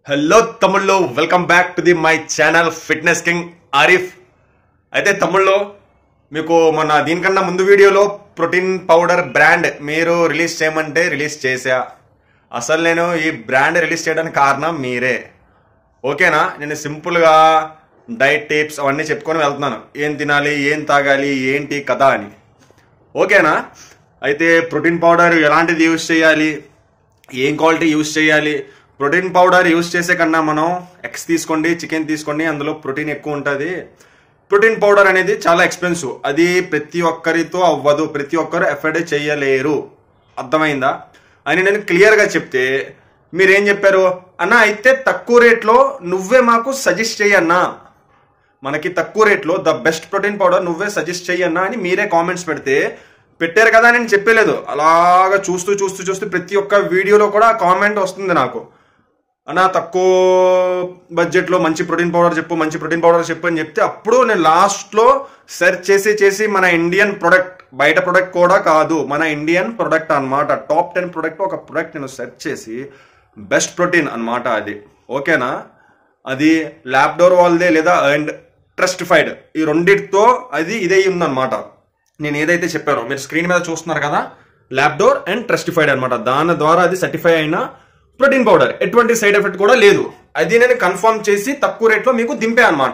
hello తమ్ముళ్ళు welcome back to the my channel fitness king Arif అయితే తమ్ముళ్ళు మీకు మొన్న దీనికన్నా ముందు వీడియోలో ప్రోటీన్ పౌడర్ బ్రాండ్ మీరు రిలీజ్ చేయమంటే రిలీజ్ చేశా అసలు నేను ఈ బ్రాండ్ రిలీజ్ చేయడానికి కారణం మీరే ఓకేనా నేను సింపుల్గా డైట్ టిప్స్ అవన్నీ చెప్పుకొని వెళ్తున్నాను ఏం తినాలి ఏం తాగాలి ఏంటి కదా అని ఓకేనా అయితే ప్రోటీన్ పౌడర్ ఎలాంటిది యూజ్ చేయాలి ఏం క్వాలిటీ యూజ్ చేయాలి ప్రోటీన్ పౌడర్ యూజ్ చేసే కన్నా మనం ఎగ్స్ తీసుకోండి చికెన్ తీసుకోండి అందులో ప్రోటీన్ ఎక్కువ ఉంటుంది ప్రోటీన్ పౌడర్ అనేది చాలా ఎక్స్పెన్సివ్ అది ప్రతి ఒక్కరితో అవ్వదు ప్రతి ఒక్కరు ఎఫర్డ్ చేయలేరు అర్థమైందా అని నేను క్లియర్గా చెప్తే మీరేం చెప్పారు అన్న అయితే తక్కువ రేట్లో నువ్వే మాకు సజెస్ట్ చేయన్నా మనకి తక్కువ రేట్లో ద బెస్ట్ ప్రోటీన్ పౌడర్ నువ్వే సజెస్ట్ చెయ్యన్నా అని మీరే కామెంట్స్ పెడితే పెట్టారు కదా నేను చెప్పలేదు అలాగా చూస్తూ చూస్తూ చూస్తూ ప్రతి ఒక్క వీడియోలో కూడా కామెంట్ వస్తుంది నాకు అన్న తక్కువ బడ్జెట్లో మంచి ప్రోటీన్ పౌడర్ చెప్పు మంచి ప్రోటీన్ పౌడర్ చెప్పు అని చెప్తే అప్పుడు నేను లాస్ట్లో సెర్చ్ చేసి చేసి మన ఇండియన్ ప్రొడక్ట్ బయట ప్రొడక్ట్ కూడా కాదు మన ఇండియన్ ప్రొడక్ట్ అన్నమాట టాప్ టెన్ ప్రొడక్ట్ ఒక ప్రొడక్ట్ నేను సెర్చ్ చేసి బెస్ట్ ప్రోటీన్ అన్నమాట అది ఓకేనా అది ల్యాప్డోర్ వాళ్ళదే లేదా అండ్ ట్రస్టిఫైడ్ ఈ రెండిటితో అది ఇదే ఉందన్నమాట నేను ఏదైతే చెప్పానో మీరు స్క్రీన్ మీద చూస్తున్నారు కదా ల్యాప్డోర్ అండ్ ట్రస్టిఫైడ్ అనమాట దాని ద్వారా అది సర్టిఫై అయిన ప్రోటీన్ పౌడర్ ఎటువంటి సైడ్ ఎఫెక్ట్ కూడా లేదు అది నేను కన్ఫర్మ్ చేసి తక్కువ రేట్లో మీకు దింపే అనమాట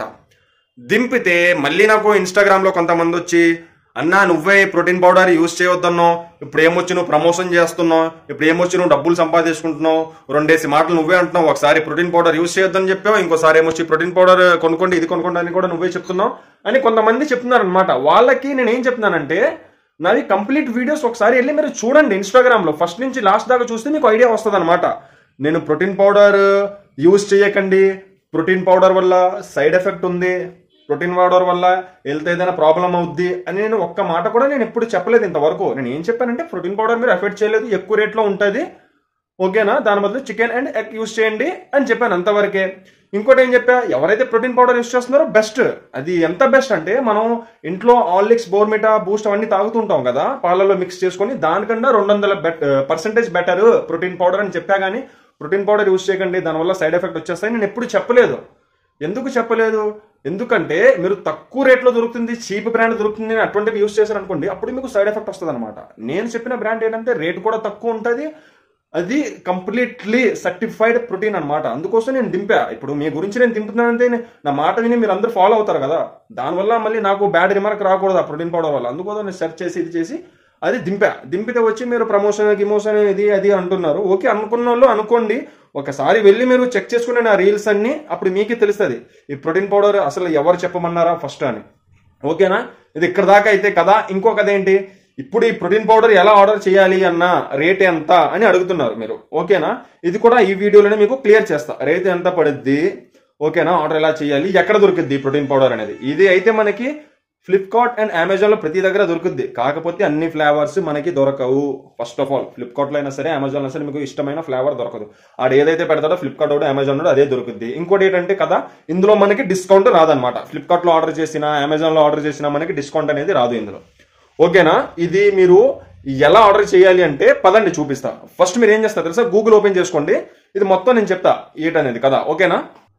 దింపితే మళ్ళీ నాకు ఇన్స్టాగ్రామ్ లో కొంతమంది వచ్చి అన్నా నువ్వే ప్రోటీన్ పౌడర్ యూజ్ చేయొద్దన్నావు ఇప్పుడు ఏమొచ్చి నువ్వు ప్రమోషన్ చేస్తున్నావు ఇప్పుడు ఏమొచ్చి నువ్వు డబ్బులు సంపాదించుకుంటున్నావు రెండేసి మాటలు నువ్వే అంటున్నావు ఒకసారి ప్రోటీన్ పౌడర్ యూజ్ చేయొద్దని చెప్పావు ఇంకోసారి ఏమొచ్చి ప్రోటీన్ పౌడర్ కొనుక్కోండి ఇది కొనుక్కోండి అని కూడా నువ్వే చెప్తున్నావు అని కొంతమంది చెప్తున్నారు అనమాట వాళ్ళకి నేను ఏం చెప్తున్నానంటే నాది కంప్లీట్ వీడియోస్ ఒకసారి వెళ్ళి మీరు చూడండి ఇన్స్టాగ్రామ్ లో ఫస్ట్ నుంచి లాస్ట్ దాకా చూస్తే మీకు ఐడియా వస్తుంది అనమాట నేను ప్రోటీన్ పౌడర్ యూజ్ చేయకండి ప్రోటీన్ పౌడర్ వల్ల సైడ్ ఎఫెక్ట్ ఉంది ప్రోటీన్ పౌడర్ వల్ల వెళ్తే ఏదైనా ప్రాబ్లం అవుద్ది అని నేను ఒక్క మాట కూడా నేను ఎప్పుడు చెప్పలేదు ఇంతవరకు నేను ఏం చెప్పానంటే ప్రోటీన్ పౌడర్ మీరు ఎఫెక్ట్ చేయలేదు ఎక్కువ రేట్లో ఉంటుంది ఓకేనా దాని బదులు చికెన్ అండ్ ఎగ్ యూస్ చేయండి అని చెప్పాను అంతవరకే ఇంకోటి ఏం చెప్పా ఎవరైతే ప్రోటీన్ పౌడర్ యూస్ చేస్తున్నారో బెస్ట్ అది ఎంత బెస్ట్ అంటే మనం ఇంట్లో ఆల్లిక్స్ బోర్మిటా బూస్ట్ అవన్నీ తాగుతుంటాం కదా పాలలో మిక్స్ చేసుకొని దానికన్నా రెండు వందల పర్సెంటేజ్ బెటర్ ప్రోటీన్ పౌడర్ అని చెప్పా కానీ ప్రోటీన్ పౌడర్ యూస్ చేయకండి దానివల్ల సైడ్ ఎఫెక్ట్ వచ్చేస్తాయి నేను ఎప్పుడు చెప్పలేదు ఎందుకు చెప్పలేదు ఎందుకంటే మీరు తక్కువ రేట్లో దొరుకుతుంది చీప్ బ్రాండ్ దొరుకుతుంది అని అటువంటివి యూస్ చేశారు అనుకోండి అప్పుడు మీకు సైడ్ ఎఫెక్ట్ వస్తుంది అనమాట నేను చెప్పిన బ్రాండ్ ఏంటంటే రేట్ కూడా తక్కువ ఉంటుంది అది కంప్లీట్లీ సర్టిఫైడ్ ప్రోటీన్ అనమాట అందుకోసం నేను దింపా ఇప్పుడు మీ గురించి నేను దింపుతున్నానంటే నా మాట విని మీరు అందరూ ఫాలో అవుతారు కదా దానివల్ల మళ్ళీ నాకు బ్యాడ్ రిమార్క్ రాకూడదు ఆ ప్రోటీన్ పౌడర్ వల్ల అందుకోసం నేను సెర్చ్ చేసి ఇది చేసి అది దింపా దింపితే వచ్చి మీరు ప్రమోషన్ గిమోషన్ ఇది అది అంటున్నారు ఓకే అనుకున్న వాళ్ళు అనుకోండి ఒకసారి వెళ్ళి మీరు చెక్ చేసుకునే నా రీల్స్ అన్ని అప్పుడు మీకే తెలుస్తుంది ఈ ప్రోటీన్ పౌడర్ అసలు ఎవరు చెప్పమన్నారా ఫస్ట్ అని ఓకేనా ఇది ఇక్కడ దాకా అయితే కదా ఇంకొకటి ఏంటి ఇప్పుడు ఈ ప్రోటీన్ పౌడర్ ఎలా ఆర్డర్ చేయాలి అన్న రేట్ ఎంత అని అడుగుతున్నారు మీరు ఓకేనా ఇది కూడా ఈ వీడియోలోనే మీకు క్లియర్ చేస్తా రేట్ ఎంత పడుద్ది ఓకేనా ఆర్డర్ ఎలా చేయాలి ఎక్కడ దొరుకుద్ది ప్రోటీన్ పౌడర్ అనేది ఇది అయితే మనకి ఫ్లిప్కార్ట్ అండ్ అమెజాన్ లో ప్రతి దగ్గర దొరుకుద్ది కాకపోతే అన్ని ఫ్లేవర్స్ మనకి దొరకవు ఫస్ట్ ఆఫ్ ఆల్ ఫ్లిప్కార్ట్ లో అయినా సరే అమెజాన్ లో సరే మీకు ఇష్టమైన ఫ్లేవర్ దొరకదు ఆడు ఏదైతే పెడతాడో ఫ్లిప్కార్ట్ ఒకటి అమెజాన్ లో అదే దొరుకుద్ది ఇంకోటి ఏంటంటే కదా ఇందులో మనకి డిస్కౌంట్ రాదనమాట ఫ్లిప్కార్ట్ లో ఆర్డర్ చేసినా అమెజాన్ లో ఆర్డర్ చేసినా మనకి డిస్కౌంట్ అనేది రాదు ఇందులో ఓకేనా ఇది మీరు ఎలా ఆర్డర్ చేయాలి అంటే పదండి చూపిస్తా ఫస్ట్ మీరు ఏం చేస్తారు తెలుసా గూగుల్ ఓపెన్ చేసుకోండి ఇది మొత్తం నేను చెప్తా ఏంటనేది కదా ఓకేనా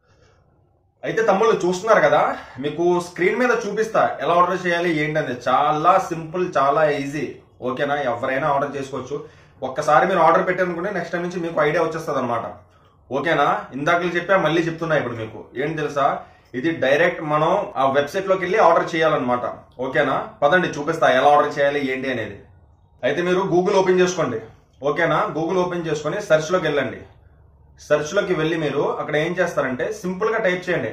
అయితే తమ్ముళ్ళు చూస్తున్నారు కదా మీకు స్క్రీన్ మీద చూపిస్తా ఎలా ఆర్డర్ చేయాలి ఏంటనేది చాలా సింపుల్ చాలా ఈజీ ఓకేనా ఎవరైనా ఆర్డర్ చేసుకోవచ్చు ఒక్కసారి మీరు ఆర్డర్ పెట్టారనుకుంటే నెక్స్ట్ టైం నుంచి మీకు ఐడియా వచ్చేస్తుంది అనమాట ఓకేనా ఇందాక చెప్పా మళ్ళీ చెప్తున్నా ఇప్పుడు మీకు ఏంటి తెలుసా ఇది డైరెక్ట్ మనం ఆ వెబ్సైట్ లోకి వెళ్ళి ఆర్డర్ చేయాలన్నమాట ఓకేనా పదండి చూపిస్తా ఎలా ఆర్డర్ చేయాలి ఏంటి అనేది అయితే మీరు గూగుల్ ఓపెన్ చేసుకోండి ఓకేనా గూగుల్ ఓపెన్ చేసుకొని సెర్చ్ లోకి వెళ్ళండి సెర్చ్ లోకి వెళ్ళి మీరు అక్కడ ఏం చేస్తారంటే సింపుల్ గా టైప్ చేయండి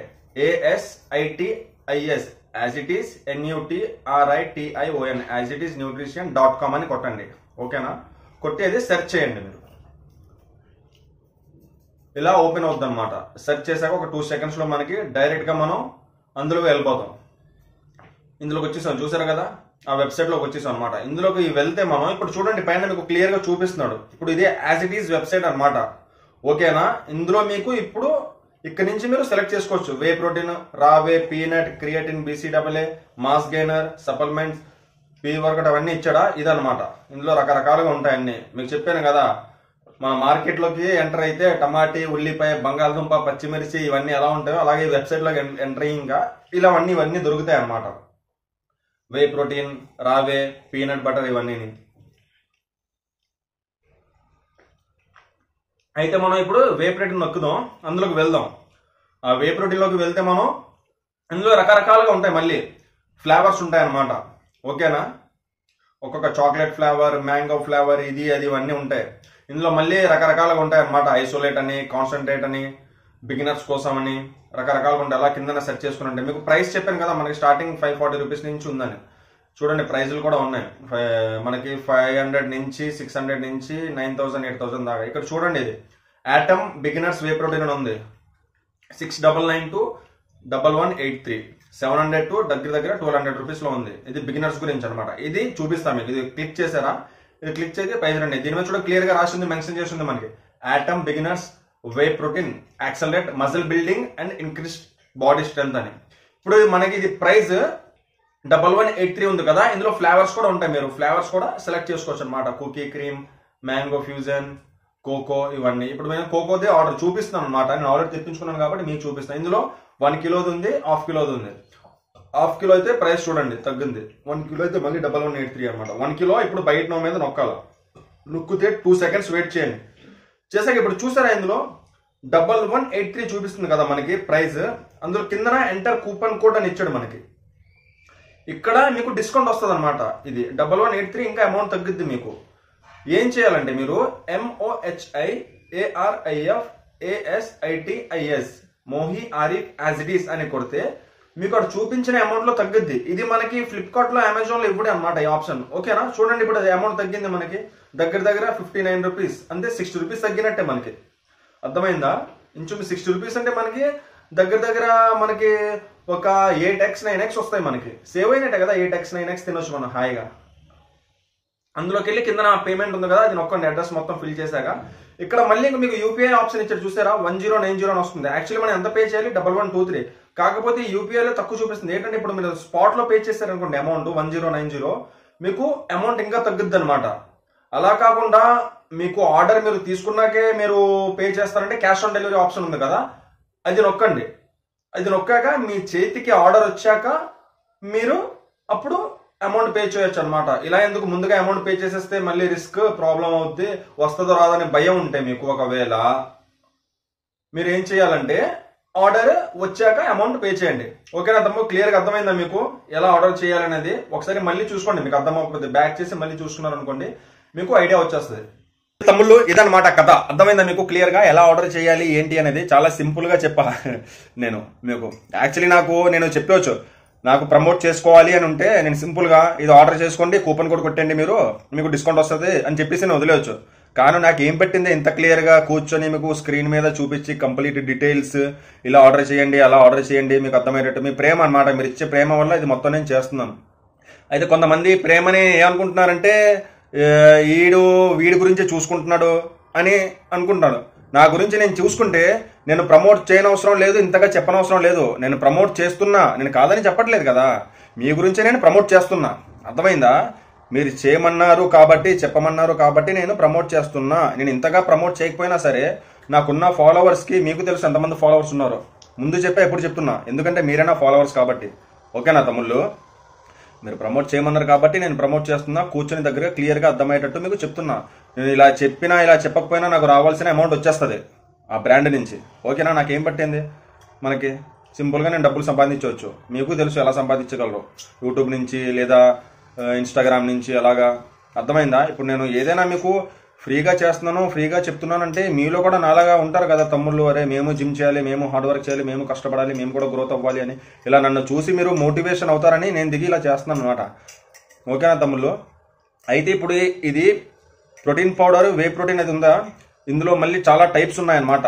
A S I T I S as it is N U T R I T I O N as it is nutrition dot com అని కొట్టండి ఓకేనా కొట్టి అది సెర్చ్ చేయండి మీరు ఇలా ఓపెన్ అవుతుంది అనమాట సెర్చ్ చేశాక ఒక టూ సెకండ్స్ లో మనకి డైరెక్ట్ గా మనం అందులో వెళ్ళిపోతాం ఇందులోకి వచ్చేసాం చూసారు కదా ఆ వెబ్సైట్ లోకి వచ్చేసాం అనమాట ఇందులోకి వెళ్తే మనం ఇప్పుడు చూడండి పైన మీకు క్లియర్ గా చూపిస్తున్నాడు ఇప్పుడు ఇదే యాజ్ ఇట్ ఈస్ వెబ్సైట్ అనమాట ఓకేనా ఇందులో మీకు ఇప్పుడు ఇక్కడ నుంచి మీరు సెలెక్ట్ చేసుకోవచ్చు whey protein raw whey peanut creatine బీసీడబ్ల్ఏ mass gainer supplements pre workout అవన్నీ ఇచ్చాడా ఇదనమాట ఇందులో రకరకాలుగా ఉంటాయి అన్ని మీకు చెప్పాను కదా మన మార్కెట్లోకి ఎంటర్ అయితే టమాటీ ఉల్లిపాయ బంగాళదుంప పచ్చిమిర్చి ఇవన్నీ ఎలా ఉంటాయో అలాగే వెబ్సైట్లోకి ఎంటర్ ఇంకా ఇలా అన్నీ ఇవన్నీ దొరుకుతాయి అన్నమాట whey protein raw whey peanut butter ఇవన్నీ అయితే మనం ఇప్పుడు వే ప్రోటీన్ నొక్కుదాం అందులోకి వెళ్దాం ఆ వే ప్రోటీన్లోకి వెళ్తే మనం ఇందులో రకరకాలుగా ఉంటాయి మళ్ళీ ఫ్లేవర్స్ ఉంటాయి అన్నమాట ఓకేనా ఒక్కొక్క చాక్లెట్ ఫ్లేవర్ మ్యాంగో ఫ్లేవర్ ఇది అది ఇవన్నీ ఉంటాయి ఇందులో మళ్ళీ రకరకాలుగా ఉంటాయి అన్నమాట ఐసోలేట్ అని కాన్సన్ట్రేట్ అని బిగినర్స్ కోసం అని రకరకాలుగా ఉంటాయి అలా కింద సెట్ చేసుకుని ఉంటాయి మీకు ప్రైస్ చెప్పాను కదా మనకి స్టార్టింగ్ ఫైవ్ ఫార్టీ రూపీస్ నుంచి ఉందని చూడండి ప్రైజులు కూడా ఉన్నాయి ఫై- మనకి ఫైవ్ హండ్రెడ్ నుంచి సిక్స్ హండ్రెడ్ నుంచి నైన్ థౌసండ్ ఎయిట్ థౌసండ్ దాకా ఇక్కడ చూడండి ఇది యాటమ్ బిగినర్స్ వే ప్రోటీన్ అని ఉంది six double nine two double one eight three seven hundred two దగ్గర దగ్గర ట్వెల్వ్ హండ్రెడ్ రూపీస్ లో ఉంది ఇది బిగినర్స్ గురించి అనమాట ఇది చూపిస్తాం మీకు ఇది క్లిక్ చేశారా ఇది క్లిక్ చేసి ప్రైజ్ రండి దీని మీద చూడ క్లియర్ గా రాసింది మెన్షన్ చేసింది మనకి Atom beginners whey protein accelerate muscle building and increase body strength అని ఇప్పుడు మనకి ఇది price double one eight three ఉంది కదా ఇందులో ఫ్లేవర్స్ కూడా ఉంటాయి మీరు ఫ్లేవర్స్ కూడా సెలెక్ట్ చేసుకోవచ్చు అనమాట cookie cream mango fusion cocoa ఇవన్నీ ఇప్పుడు నేను కోకోదే ఆర్డర్ చూపిస్తున్నాను అనమాట నేను ఆల్రెడీ తెప్పించుకున్నాను కాబట్టి మీకు చూపిస్తాను ఇందులో వన్ కిలోది ఉంది హాఫ్ కిలోది ఉంది హాఫ్ కిలో అయితే ప్రైస్ చూడండి తగ్గింది వన్ కిలో అయితే మళ్ళీ డబల్ వన్ ఎయిట్ త్రీ అనమాట వన్ కిలో ఇప్పుడు బయట నో మీద నొక్కాల నొక్కితే టూ సెకండ్స్ వెయిట్ చేయండి చేసాక ఇప్పుడు చూసారా ఇందులో డబల్ వన్ ఎయిట్ త్రీ చూపిస్తుంది కదా మనకి ప్రైస్ అందులో కిందన ఎంటర్ కూపన్ కోడ్ అని ఇచ్చాడు మనకి ఇక్కడ మీకు డిస్కౌంట్ వస్తుంది అనమాట ఇది డబల్ వన్ ఎయిట్ త్రీ ఇంకా అమౌంట్ తగ్గుద్ది మీకు ఏం చేయాలంటే మీరు M O H I A R I F A S I T I S Mohi Arif as it is అని కొడితే మీకు అక్కడ చూపించిన అమౌంట్ లో తగ్గుద్ది ఇది మనకి ఫ్లిప్కార్ట్ లో అమెజాన్ లో ఇవ్వడే అనమాట ఈ ఆప్షన్ ఓకేనా చూడండి ఇప్పుడు అమౌంట్ తగ్గింది మనకి దగ్గర దగ్గర ఫిఫ్టీ నైన్ రూపీస్ అంటే సిక్స్టీ రూపీస్ తగ్గినట్టే మనకి అర్థమైందా ఇంచు సిక్స్టీ రూపీస్ అంటే మనకి దగ్గర దగ్గర మనకి ఒక ఎయిట్ ఎక్స్ నైన్ ఎక్స్ వస్తాయి మనకి సేవ్ అయినట్టే కదా ఎయిట్ ఎక్స్ నైన్ ఎక్స్ తినొచ్చు మనం హాయిగా అందులోకి వెళ్ళి కింద నా పేమెంట్ ఉంది కదా అది నొక్కండి అడ్రస్ మొత్తం ఫిల్ చేశాక ఇక్కడ మళ్ళీ ఇంకా మీకు యూపీఐ ఆప్షన్ ఇచ్చారు చూసారా వన్ జీరో నైన్ జీరో అని వస్తుంది యాక్చువల్లీ మనం ఎంత పే చేయాలి డబల్ వన్ టూ త్రీ కాకపోతే యూపీఐ లో తక్కువ చూపిస్తుంది ఏంటంటే ఇప్పుడు మీరు స్పాట్ లో పే చేశారనుకోండి amount one zero nine zero మీకు అమౌంట్ ఇంకా తగ్గుద్ది అనమాట అలా కాకుండా మీకు ఆర్డర్ మీరు తీసుకున్నాకే మీరు పే చేస్తారంటే క్యాష్ ఆన్ డెలివరీ ఆప్షన్ ఉంది కదా అది నొక్కండి అది నొక్కాక మీ చేతికి ఆర్డర్ వచ్చాక మీరు అప్పుడు అమౌంట్ పే చేయొచ్చు అనమాట ఇలా ఎందుకు ముందుగా అమౌంట్ పే చేసేస్తే మళ్ళీ రిస్క్ ప్రాబ్లం అవుద్ది వస్తుందో రాదని భయం ఉంటే మీకు ఒకవేళ మీరు ఏం చేయాలంటే ఆర్డర్ వచ్చాక అమౌంట్ పే చేయండి ఓకేనా తమ్ముడు క్లియర్ గా అర్థమైందా మీకు ఎలా ఆర్డర్ చేయాలనేది ఒకసారి మళ్ళీ చూసుకోండి మీకు అర్థం అవ్వకపోతే బ్యాక్ చేసి మళ్ళీ చూసుకున్నారు అనుకోండి మీకు ఐడియా వచ్చేస్తుంది తమ్ముళ్ళు ఇదన్నమాట కథ అర్థమైందా మీకు క్లియర్ గా ఎలా ఆర్డర్ చేయాలి ఏంటి అనేది చాలా సింపుల్ గా చెప్పా నేను మీకు యాక్చువల్లీ నాకు నేను చెప్పవచ్చు నాకు ప్రమోట్ చేసుకోవాలి అని ఉంటే నేను సింపుల్ గా ఇది ఆర్డర్ చేసుకోండి కూపన్ కోడ్ కొట్టండి మీరు మీకు డిస్కౌంట్ వస్తుంది అని చెప్పేసి నేను వదిలేవచ్చు కానీ నాకు ఏం పెట్టింది ఇంత క్లియర్ గా కూర్చొని మీకు స్క్రీన్ మీద చూపించి కంప్లీట్ డీటెయిల్స్ ఇలా ఆర్డర్ చేయండి అలా ఆర్డర్ చేయండి మీకు అర్థమయ్యేటట్టు మీ ప్రేమ అన్నమాట మీరు ఇచ్చే ప్రేమ వల్ల ఇది మొత్తం నేను చేస్తున్నాను అయితే కొంతమంది ప్రేమని ఏమనుకుంటున్నారంటే ఏ, ఈడు వీడి గురించే చూసుకుంటున్నాడు అని అనుకుంటాడు నా గురించి నేను చూసుకుంటే నేను ప్రమోట్ చేయనవసరం లేదు ఇంతగా చెప్పనవసరం లేదు నేను ప్రమోట్ చేస్తున్నా నేను కాదని చెప్పట్లేదు కదా మీ గురించే నేను ప్రమోట్ చేస్తున్నా అర్థమైందా మీరు చేయమన్నారు కాబట్టి చెప్పమన్నారు కాబట్టి నేను ప్రమోట్ చేస్తున్నా నేను ఇంతగా ప్రమోట్ చేయకపోయినా సరే నాకున్న ఫాలోవర్స్ కి మీకు తెలుసు ఎంతమంది ఫాలోవర్స్ ఉన్నారు ముందు చెప్పే ఎప్పుడు చెప్తున్నా ఎందుకంటే మీరైనా ఫాలోవర్స్ కాబట్టి ఓకేనా తమ్ముళ్ళు మీరు ప్రమోట్ చేయమన్నారు కాబట్టి నేను ప్రమోట్ చేస్తున్నా కూర్చొని దగ్గర క్లియర్ గా అర్థమయ్యేటట్టు మీకు చెప్తున్నా నేను ఇలా చెప్పినా ఇలా చెప్పకపోయినా నాకు రావాల్సిన అమౌంట్ వచ్చేస్తుంది ఆ బ్రాండ్ నుంచి ఓకేనా నాకేం పట్టింది మనకి సింపుల్గా నేను డబ్బులు సంపాదించవచ్చు మీకు తెలుసు ఎలా సంపాదించగలరు యూట్యూబ్ నుంచి లేదా ఇన్స్టాగ్రామ్ నుంచి అలాగా అర్థమైందా ఇప్పుడు నేను ఏదైనా మీకు ఫ్రీగా చేస్తున్నాను ఫ్రీగా చెప్తున్నానంటే మీలో కూడా నాలాగా ఉంటారు కదా తమ్ముళ్ళు అరే మేము జిమ్ చేయాలి మేము హార్డ్ వర్క్ చేయాలి మేము కష్టపడాలి మేము కూడా గ్రోత్ అవ్వాలి అని ఇలా నన్ను చూసి మీరు మోటివేషన్ అవుతారని నేను దిగి ఇలా చేస్తున్నాను అనమాట ఓకేనా తమ్ముళ్ళు అయితే ఇప్పుడు ఇది ప్రోటీన్ పౌడర్ వే ప్రోటీన్ అది ఉందా ఇందులో మళ్ళీ చాలా టైప్స్ ఉన్నాయన్నమాట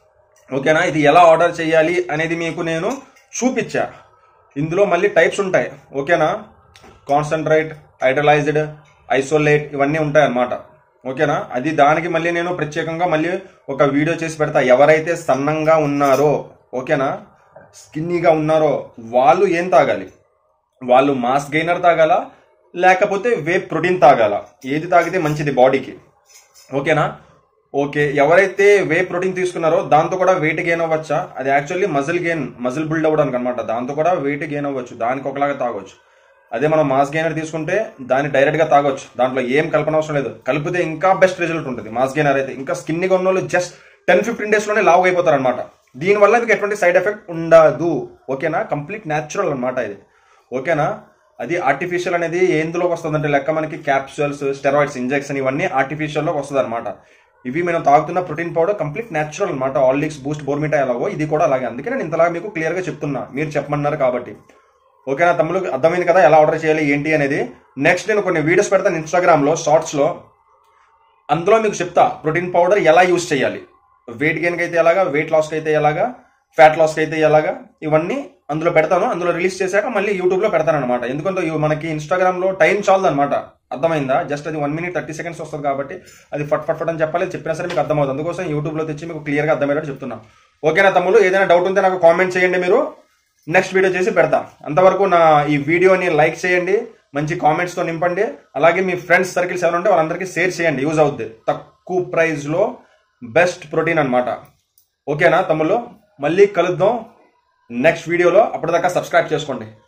ఓకేనా ఇది ఎలా ఆర్డర్ చేయాలి అనేది మీకు నేను చూపించా ఇందులో మళ్ళీ టైప్స్ ఉంటాయి ఓకేనా కాన్సన్ట్రేట్ ఐడలైజ్డ్ ఐసోలేట్ ఇవన్నీ ఉంటాయి అన్నమాట ఓకేనా అది దానికి మళ్ళీ నేను ప్రత్యేకంగా మళ్ళీ ఒక వీడియో చేసి పెడతా ఎవరైతే సన్నంగా ఉన్నారో ఓకేనా స్కిన్నీగా ఉన్నారో వాళ్ళు ఏం తాగాలి వాళ్ళు మాస్ గెయినర్ తాగాల లేకపోతే వే ప్రోటీన్ తాగాల ఏది తాగితే మంచిది బాడీకి ఓకేనా ఓకే ఎవరైతే వే ప్రోటీన్ తీసుకున్నారో దాంతో కూడా వెయిట్ గెయిన్ అవ్వచ్చా అది actually muscle gain muscle build అవ్వడానికి అనమాట దాంతో కూడా వెయిట్ గెయిన్ అవ్వచ్చు దానికి ఒకలాగా తాగొచ్చు అదే మనం మాస్ గెయినర్ తీసుకుంటే దాన్ని డైరెక్ట్ గా తాగొచ్చు దాంట్లో ఏం కల్పన అవసరం లేదు కలిపితే ఇంకా బెస్ట్ రిజల్ట్ ఉంటుంది మాస్ గెయినర్ అయితే ఇంకా స్కిన్ ఉన్న వాళ్ళు జస్ట్ టెన్ ఫిఫ్టీన్ డేస్ లోనే లావు అయిపోతారు అనమాట దీనివల్ల మీకు ఎటువంటి సైడ్ ఎఫెక్ట్ ఉండదు ఓకేనా కంప్లీట్ న్యాచురల్ అనమాట ఇది ఓకేనా అది ఆర్టిఫిషియల్ అనేది ఎందులోకి వస్తుంది అంటే లెక్క మనకి క్యాప్సూల్స్ స్టెరాయిడ్స్ ఇంజెక్షన్ ఇవన్నీ ఆర్టిఫిషియల్లోకి వస్తుంది అనమాట ఇవి మనం తాగుతున్న ప్రోటీన్ పౌడర్ కంప్లీట్ న్యాచురల్ అనమాట ఆల్లిక్స్ బూస్ట్ బోర్మిటా ఎలాగో ఇది కూడా అలాగే అందుకే నేను ఇంతలాగా మీకు క్లియర్గా చెప్తున్నా మీరు చెప్పమన్నారు కాబట్టి ఓకేనా తమ్ముడు అర్థమైంది కదా ఎలా ఆర్డర్ చేయాలి ఏంటి అనేది నెక్స్ట్ నేను కొన్ని వీడియోస్ పెడతాను ఇన్స్టాగ్రామ్లో షార్ట్స్లో అందులో మీకు చెప్తా ప్రోటీన్ పౌడర్ ఎలా యూస్ చేయాలి వెయిట్ గెయిన్కి అయితే ఎలాగా వెయిట్ లాస్కి అయితే ఎలాగా ఫ్యాట్ లాస్కి అయితే ఎలాగా ఇవన్నీ అందులో పెడతాను అందులో రిలీజ్ చేశాక మళ్ళీ యూట్యూబ్లో పెడతాను అనమాట ఎందుకంటే ఇవి మనకి ఇన్స్టాగ్రామ్లో టైం చాలదు అనమాట అర్థమైందా జస్ట్ అది వన్ మినిట్ థర్టీ సెకండ్స్ వస్తుంది కాబట్టి అది ఫట్ ఫట్ ఫట్ అని చెప్పాలి చెప్పినా సరే మీకు అర్థమవుతుంది అందుకోసం యూట్యూబ్లో తెచ్చి మీకు క్లియర్గా అర్థమయ్యేటట్టు చెప్తున్నా ఓకేనా తమ్ముడు ఏదైనా డౌట్ ఉంటే నాకు కామెంట్ చేయండి మీరు నెక్స్ట్ వీడియో చేసి పెడతా అంతవరకు నా ఈ వీడియోని లైక్ చేయండి మంచి కామెంట్స్తో నింపండి అలాగే మీ ఫ్రెండ్స్ సర్కిల్స్ ఎవరు ఉంటే వాళ్ళందరికీ షేర్ చేయండి యూజ్ అవుద్ది తక్కువ ప్రైస్లో బెస్ట్ ప్రోటీన్ అనమాట ఓకేనా తమ్ముళ్ళు మళ్ళీ కలుద్దాం నెక్స్ట్ వీడియోలో అప్పటిదాకా సబ్స్క్రైబ్ చేసుకోండి